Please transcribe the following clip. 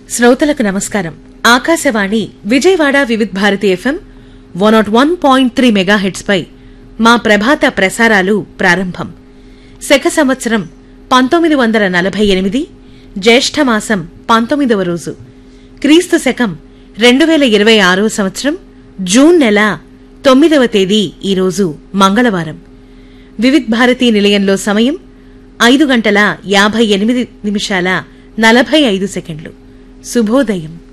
శ్రోతలకు నమస్కారం Akashvani Vijayawada Vividh Bharati FM one nought one point three megahertz పై మా ప్రభాత ప్రసారాలు ప్రారంభం శక సంవత్సరం పంతొమ్మిది వందల నలభై ఎనిమిది జ్యేష్ఠమాసం పంతొమ్మిదవ రోజు క్రీస్తు శకం రెండు వేల ఇరవై ఆరో సంవత్సరం జూన్ నెల తొమ్మిదవ తేదీ ఈరోజు మంగళవారం వివిధ్ భారతి నిలయంలో సమయం ఐదు గంటల యాభై ఎనిమిది నిమిషాల నలభై ఐదు సెకండ్లు శుభోదయం